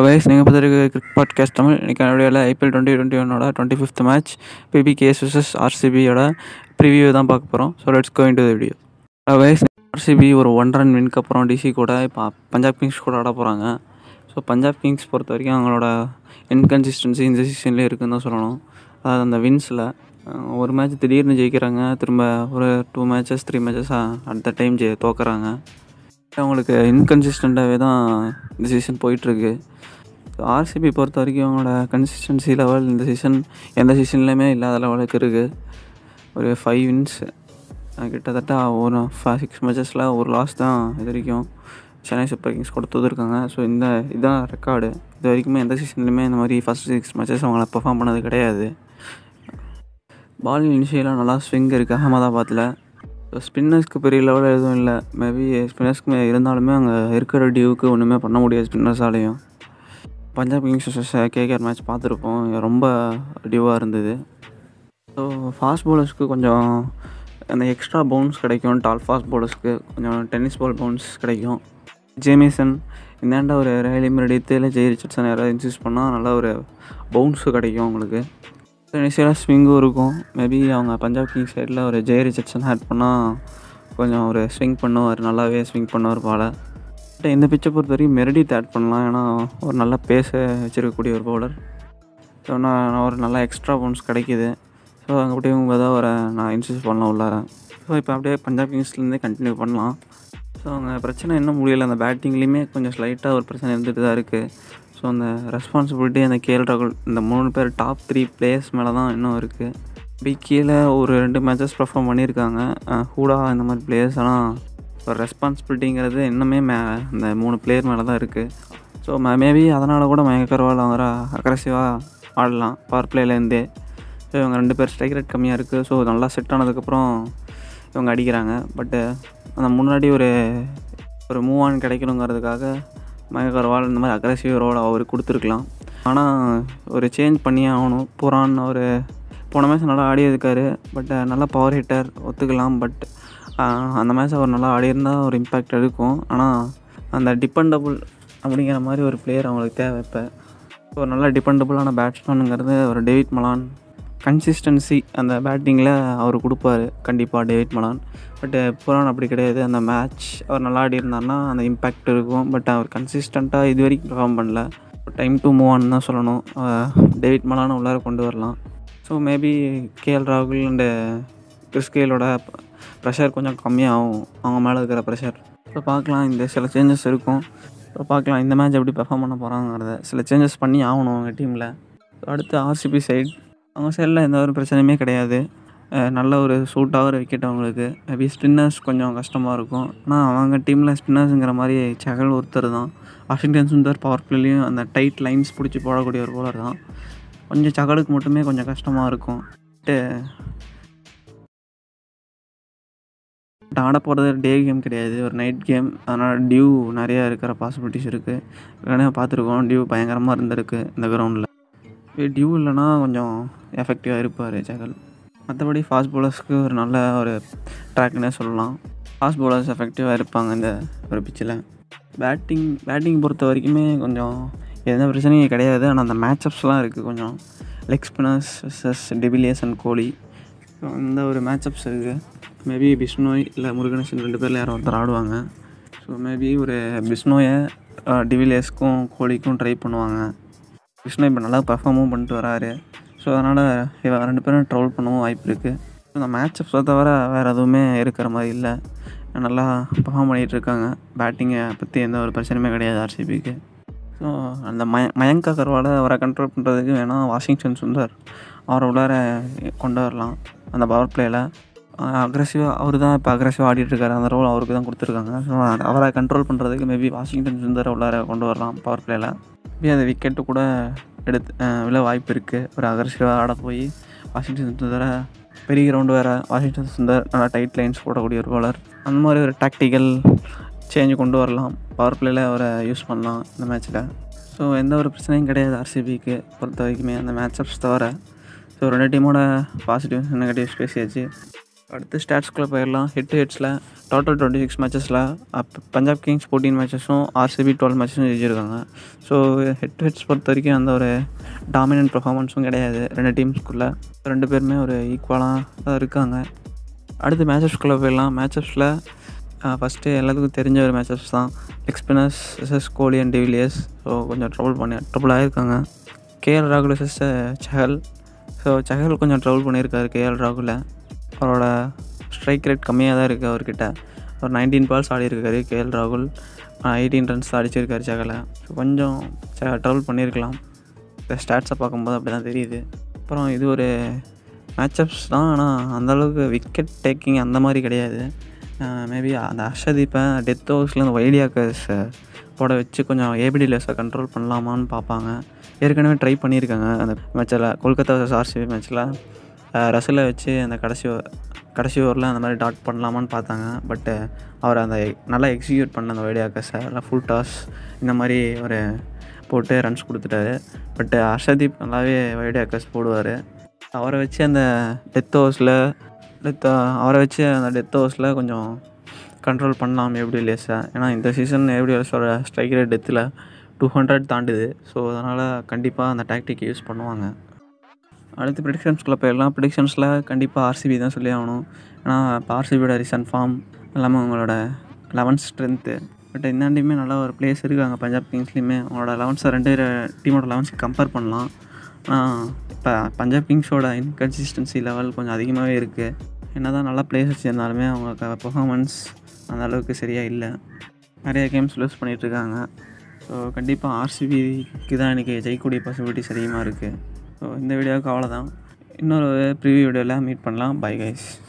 வயசு நீங்கள் பார்த்துருக்கு கிரிக் பாட்காஸ்ட் தமிழ் இன்றைக்கி வீடியோவில் ஐபிஎல் டுவெண்ட்டி டுவெண்ட்டி ஒன்னோட twenty fifth match PBKS vs ஆர்சிபியோட ப்ரிவியூ தான் பார்க்க போகிறோம் so let's go into video வயசு ஆர்சிபி ஒரு ஒன் ரன் வின்க்கு அப்புறம் டிசி கூட இப்போ பஞ்சாப் கிங்ஸ் கூட ஆட போகிறாங்க ஸோ பஞ்சாப் கிங்ஸ் பொறுத்த வரைக்கும் அவங்களோட இன்கன்சிஸ்டன்சி இந்த சீசன்லேயே இருக்குன்னு தான் சொல்லணும் அதாவது அந்த வின்ஸில் ஒரு மேட்ச் திடீர்னு ஜெயிக்கிறாங்க திரும்ப ஒரு two matches three matches at the time ஜெ தோக்குறாங்க அவங்களுக்கு இன்கன்சிஸ்டண்ட்டாகவே தான் இந்த சீசன் போயிட்டுருக்கு ஆர்சிபி பொறுத்த வரைக்கும் அவங்களோட கன்சிஸ்டன்சி லெவல் இந்த சீசன் எந்த சீசன்லேயுமே இல்லாத லெவலுக்கு இருக்குது ஒரு ஃபைவ் வின்ஸ் கிட்டத்தட்ட ஒரு ஃபைவ் சிக்ஸ் மேட்சஸில் ஒரு லாஸ் தான் இது வரைக்கும் சென்னை சூப்பர் கிங்ஸ் கொடுத்தது இருக்காங்க ஸோ இந்த இதுதான் ரெக்கார்டு இது வரைக்குமே எந்த சீசன்லையுமே இந்த மாதிரி ஃபஸ்ட் சிக்ஸ் மேட்சஸ் அவங்கள பெர்ஃபார்ம் பண்ணது கிடையாது பால் இனிஷியலாக நல்லா ஸ்விங் இருக்குது அகமதாபாத்தில் ஸ்பின்னர்ஸ்க்கு பெரிய லெவலில் எதுவும் இல்லை மேபி ஸ்பின்னர்ஸ்க்கு இருந்தாலுமே அங்கே இருக்கிற டியூவுக்கு ஒன்றுமே பண்ண முடியாது ஸ்பின்னர்ஸாலையும் பஞ்சாப் கிங்ஸ் கேகேஆர் மேட்ச் பார்த்துருப்போம் ரொம்ப டியூவாக இருந்தது ஸோ ஃபாஸ்ட் பவுலர்ஸ்க்கு கொஞ்சம் அந்த எக்ஸ்ட்ரா பவுன்ஸ் கிடைக்கும் டால் ஃபாஸ்ட் பவுலர்ஸ்க்கு கொஞ்சம் டென்னிஸ் பால் பவுன்ஸ் கிடைக்கும் ஜேமிசன் இந்தாண்ட ஒரு ரேலி மெரடித்து இல்லை ஜெய் ரிச்சர்ட்சன் யாராவது இன்சூஸ் பண்ணால் நல்லா ஒரு பவுன்ஸு கிடைக்கும் உங்களுக்கு இனிஷியலாக ஸ்விங்கும் இருக்கும் மேபி அவங்க பஞ்சாப் கிங்ஸ் சைடில் ஒரு ஜெய் ரிச்சர்ட்சன் ஆட் பண்ணால் கொஞ்சம் ஒரு ஸ்விங் பண்ணுவார் நல்லாவே ஸ்விங் பண்ணுவார் பாலை பட் இந்த பிச்சை பொறுத்த வரைக்கும் மெரடித் ஆட் பண்ணலாம் ஏன்னா ஒரு நல்ல பேச வச்சுருக்கக்கூடிய ஒரு பவுலர் ஸோ நான் ஒரு நல்ல எக்ஸ்ட்ரா பவுன்ஸ் கிடைக்கிது ஸோ அங்கே அப்படியே தான் ஒரு நான் இன்சூஸ் பண்ணலாம் உள்ளார ஸோ இப்போ அப்படியே பஞ்சாப் கிங்ஸ்லேருந்தே கண்டினியூ பண்ணலாம் ஸோ அவங்க பிரச்சனை என்ன முடியலை அந்த பேட்டிங்லேயுமே கொஞ்சம் ஸ்லைட்டாக ஒரு பிரச்சனை இருந்துகிட்டு தான் இருக்குது ஸோ அந்த ரெஸ்பான்சிபிலிட்டி அந்த கேஎல் ராகுல் இந்த மூணு பேர் டாப் த்ரீ பிளேயர்ஸ் மேலே தான் இன்னும் இருக்குது இப்படி கீழே ஒரு ரெண்டு மேட்சஸ் பர்ஃபார்ம் பண்ணியிருக்காங்க ஹூடா இந்த மாதிரி பிளேயர்ஸ் ஆனால் ஒரு ரெஸ்பான்சிபிலிட்டிங்கிறது இன்னுமே மே அந்த மூணு பிளேயர் மேலே தான் இருக்குது ஸோ மேபி அதனால் கூட மயக்க கர்வால் அவங்க அக்ரஸிவாக ஆடலாம் பவர் பிளேலேருந்தே ஸோ இவங்க ரெண்டு பேர் ஸ்ட்ரைக் ரேட் கம்மியாக இருக்குது ஸோ நல்லா செட் ஆனதுக்கப்புறம் இவங்க அடிக்கிறாங்க பட்டு அந்த முன்னாடி ஒரு ஒரு மூவ் ஆன் கிடைக்கணுங்கிறதுக்காக மயக்க கர்வால் இந்த மாதிரி அக்ரஸிவ் ரோல் அவர் கொடுத்துருக்கலாம் ஆனால் ஒரு சேஞ்ச் பண்ணியே ஆகணும் புறான் ஒரு போன மேட்ச் நல்லா ஆடி இருக்காரு பட் நல்லா பவர் ஹிட்டர் ஒத்துக்கலாம் பட் அந்த மேட்ச் அவர் நல்லா ஆடியிருந்தால் ஒரு இம்பேக்ட் இருக்கும் ஆனால் அந்த டிபெண்டபுள் அப்படிங்கிற மாதிரி ஒரு பிளேயர் அவங்களுக்கு தேவை இப்போ ஒரு நல்ல டிபெண்டபுளான பேட்ஸ்மேனுங்கிறது ஒரு டேவிட் மலான் கன்சிஸ்டன்சி அந்த பேட்டிங்கில் அவர் கொடுப்பாரு கண்டிப்பாக டேவிட் மலான் பட்டு புறான் அப்படி கிடையாது அந்த மேட்ச் அவர் நல்லா ஆடி இருந்தார்னா அந்த இம்பேக்ட் இருக்கும் பட் அவர் கன்சிஸ்டண்ட்டாக இது வரைக்கும் பர்ஃபார்ம் பண்ணல டைம் டு மூவ் ஆன் தான் சொல்லணும் டேவிட் மலானை உள்ளார கொண்டு வரலாம் ஸோ மேபி கேஎல் ராகுல் அண்டு கிறிஸ்கேலோட ப்ரெஷர் கொஞ்சம் கம்மியாகும் அவங்க மேலே இருக்கிற ப்ரெஷர் ஸோ பார்க்கலாம் இந்த சில சேஞ்சஸ் இருக்கும் ஸோ பார்க்கலாம் இந்த மேட்ச் எப்படி பெர்ஃபார்ம் பண்ண போகிறாங்கிறத சில சேஞ்சஸ் பண்ணி ஆகணும் அவங்க டீமில் அடுத்து ஆர்சிபி சைட் அவங்க சைடில் எந்த ஒரு பிரச்சனையுமே கிடையாது நல்ல ஒரு சூட் ஆகிற விக்கெட் அவங்களுக்கு மேபி ஸ்பின்னர்ஸ் கொஞ்சம் கஷ்டமாக இருக்கும் ஆனால் அவங்க டீமில் ஸ்பின்னர்ஸுங்கிற மாதிரி சகல் ஒருத்தர் தான் வாஷிங்டன் சுந்தர் பவர் பிளேலையும் அந்த டைட் லைன்ஸ் பிடிச்சி போடக்கூடிய ஒரு போலர் தான் கொஞ்சம் சகலுக்கு மட்டுமே கொஞ்சம் கஷ்டமாக இருக்கும் பட் ஆட போகிறது டே கேம் கிடையாது ஒரு நைட் கேம் அதனால் டியூ நிறையா இருக்கிற பாசிபிலிட்டிஸ் இருக்குது ஏற்கனவே பார்த்துருக்கோம் டியூ பயங்கரமாக இருந்திருக்கு இந்த கிரவுண்டில் டியூ இல்லைனா கொஞ்சம் எஃபெக்டிவாக இருப்பார் ஜகல் மற்றபடி ஃபாஸ்ட் பவுலர்ஸ்க்கு ஒரு நல்ல ஒரு ட்ராக்னே சொல்லலாம் ஃபாஸ்ட் பவுலர்ஸ் எஃபெக்டிவாக இருப்பாங்க இந்த ஒரு பிச்சில் பேட்டிங் பேட்டிங் பொறுத்த வரைக்குமே கொஞ்சம் எந்த பிரச்சனையும் கிடையாது ஆனால் அந்த மேட்சப்ஸ்லாம் இருக்குது கொஞ்சம் leg spinners versus de Villiers and Kohli இந்த ஒரு மேட்சப்ஸ் இருக்குது மேபி பிஷ்னோய் இல்லை முருகனேசன் ரெண்டு பேரில் யாரும் ஒருத்தர் ஆடுவாங்க ஸோ மேபி ஒரு பிஷ்னோயை டிவிலியர்ஸ்க்கும் கோலிக்கும் ட்ரை பண்ணுவாங்க விஷ்ணு இப்போ நல்லா பர்ஃபார்மும் பண்ணிட்டு வராரு ஸோ அதனால் இவன் ரெண்டு பேரும் ட்ரோல் பண்ணவும் வாய்ப்பு இருக்குது இந்த மேட்சப்ஸை தவிர வேறு எதுவுமே இருக்கிற மாதிரி இல்லை நல்லா பர்ஃபார்ம் பண்ணிகிட்டு இருக்காங்க பேட்டிங்கை பற்றி எந்த ஒரு பிரச்சனையுமே கிடையாது ஆர்சிபிக்கு ஸோ அந்த மய மயங்கா கர்வாலை அவரை கண்ட்ரோல் பண்ணுறதுக்கு வேணால் வாஷிங்டன் சுந்தர் அவரை உள்ளார கொண்டு வரலாம் அந்த பவர் பிளேயில் அக்ரெசிவாக அவர் தான் இப்போ அக்ரெசிவாக ஆடிட்டுருக்காரு அந்த ரோல் அவருக்கு தான் கொடுத்துருக்காங்க ஸோ அவரை கண்ட்ரோல் பண்ணுறதுக்கு மேபி வாஷிங்டன் சுந்தர் உள்ளார கொண்டு வரலாம் பவர் பிளேயில் மேபி அந்த விக்கெட்டு கூட எடுத்து விழ வாய்ப்பு இருக்குது ஒரு அக்ரெசிவாக ஆட போய் வாஷிங்டன் சுந்தரை பெரிய கிரவுண்டு வேறு வாஷிங்டன் சுந்தர் நல்லா டைட் லைன்ஸ் போடக்கூடிய ஒரு பவுலர் அந்த மாதிரி ஒரு டாக்டிக்கல் சேஞ்சு கொண்டு வரலாம் பவர் பிளேயில் அவரை யூஸ் பண்ணலாம் இந்த மேட்ச்சில் ஸோ எந்த ஒரு பிரச்சனையும் கிடையாது ஆர்சிபிக்கு பொறுத்த வரைக்குமே அந்த மேட்சப்ஸ் தவிர ஸோ ரெண்டு டீமோட பாசிட்டிவ்ஸ் நெகட்டிவ்ஸ் பேசியாச்சு அடுத்து ஸ்டாட்ஸ்குள்ளே போயிடலாம் ஹெட் டு ஹெட்ஸில் டோட்டல் டுவெண்ட்டி சிக்ஸ் மேட்சஸில் அப் பஞ்சாப் கிங்ஸ் ஃபோர்டீன் மேட்சஸும் ஆர்சிபி டுவெல் மேட்சஸும் ஜெயிச்சிருக்காங்க ஸோ ஹெட் டு ஹெட்ஸ் பொறுத்த வரைக்கும் அந்த ஒரு டாமினன்ட் பெர்ஃபார்மன்ஸும் கிடையாது ரெண்டு டீம்ஸ்குள்ளே ரெண்டு பேருமே ஒரு ஈக்குவலாக தான் இருக்காங்க அடுத்து மேட்சஸ்குள்ளே போயிடலாம் மேட்சப்ஸில் ஃபஸ்ட்டு எல்லாத்துக்கும் தெரிஞ்ச ஒரு மேட்சப்ஸ் தான் எக்ஸ்பினஸ் versus Kohli and de Villiers so கொஞ்சம் ட்ரபுள் பண்ணி ட்ரபுள் ஆகிருக்காங்க கேஎல் ராகுல் எஸ்எஸ் சஹல் ஸோ சஹல் கொஞ்சம் ட்ரபுள் பண்ணியிருக்காரு கேஎல் ராகுலை அவரோட ஸ்ட்ரைக் ரேட் கம்மியாக தான் இருக்குது அவர்கிட்ட ஒரு நைன்டீன் பால்ஸ் ஆடி இருக்காரு கேஎல் ராகுல் எயிட்டீன் ரன்ஸ் அடிச்சிருக்காரு சகலை ஸோ கொஞ்சம் ட்ரபுள் பண்ணியிருக்கலாம் இந்த ஸ்டாட்ஸை பார்க்கும்போது அப்படி தான் தெரியுது அப்புறம் இது ஒரு மேட்சப்ஸ் தான் ஆனால் அந்தளவுக்கு விக்கெட் டேக்கிங் அந்த மாதிரி கிடையாது மேபி அந்த அர்ஷதீப்பை டெத் ஓவர்ஸில் அந்த வைடியாக்கர்ஸ் போட வச்சு கொஞ்சம் ஏபிடி லெஸை கண்ட்ரோல் பண்ணலாமான்னு பார்ப்பாங்க ஏற்கனவே ட்ரை பண்ணியிருக்காங்க அந்த மேட்சில் கொல்கத்தா ஆர்சிபி மேட்ச்சில் ரசிலை வச்சு அந்த கடைசி கடைசி ஓவரில் அந்த மாதிரி டாட் பண்ணலாமான்னு பார்த்தாங்க பட்டு அவர் அந்த நல்லா எக்ஸிக்யூட் பண்ண அந்த வைடியாக்கர்ஸை நல்லா ஃபுல் டாஸ் இந்த மாதிரி ஒரு போட்டு ரன்ஸ் கொடுத்துட்டாரு பட்டு ஹர்ஷதீப் நல்லாவே வைடியாக்கர்ஸ் போடுவார் அவரை வச்சு அந்த டெத் ஓவர்ஸில் டெத் அவரை வச்சு அந்த டெத் ஓவர்ஸில் கொஞ்சம் கண்ட்ரோல் பண்ணலாம் எப்படி லேஸாக ஏன்னா இந்த சீசன் எப்படி லேஸோட ஸ்ட்ரைக் ரேட் டெத்தில் டூ ஹண்ட்ரட் தாண்டுது ஸோ அதனால் கண்டிப்பாக அந்த டாக்டிக் யூஸ் பண்ணுவாங்க அடுத்து ப்ரிடிக்ஷன்ஸ்குள்ளே போயிடலாம் ப்ரிடிக்ஷன்ஸில் கண்டிப்பாக ஆர்சிபி தான் சொல்லி ஆகணும் ஏன்னா இப்போ ஆர்சிபியோட ரீசன்ட் ஃபார்ம் எல்லாமே அவங்களோட லெவன்த் ஸ்ட்ரென்த்து பட் இந்தாண்டியுமே நல்லா ஒரு பிளேஸ் இருக்காங்க பஞ்சாப் கிங்ஸ்லேயுமே அவங்களோட லெவன்ஸை ரெண்டு டீமோட லெவன்ஸ் கம்பேர் பண்ணலாம் ஆனால் இப்போ பஞ்சாப் கிங்ஸோட இன்கன்சிஸ்டன்சி லெவல் கொஞ்சம் அதிகமாகவே இருக்குது என்ன தான் நல்லா பிளேஸ் வச்சுருந்தாலுமே அவங்க பெர்ஃபார்மன்ஸ் அந்த அளவுக்கு சரியாக இல்லை நிறைய கேம்ஸ் லூஸ் பண்ணிகிட்ருக்காங்க ஸோ கண்டிப்பாக ஆர்சிபிக்கு தான் இன்றைக்கி ஜெயிக்கக்கூடிய பாசிபிலிட்டிஸ் அதிகமாக இருக்குது ஸோ இந்த வீடியோவுக்கு அவ்வளோதான் இன்னொரு ப்ரிவியூ வீடியோவில் மீட் பண்ணலாம் பை கைஸ்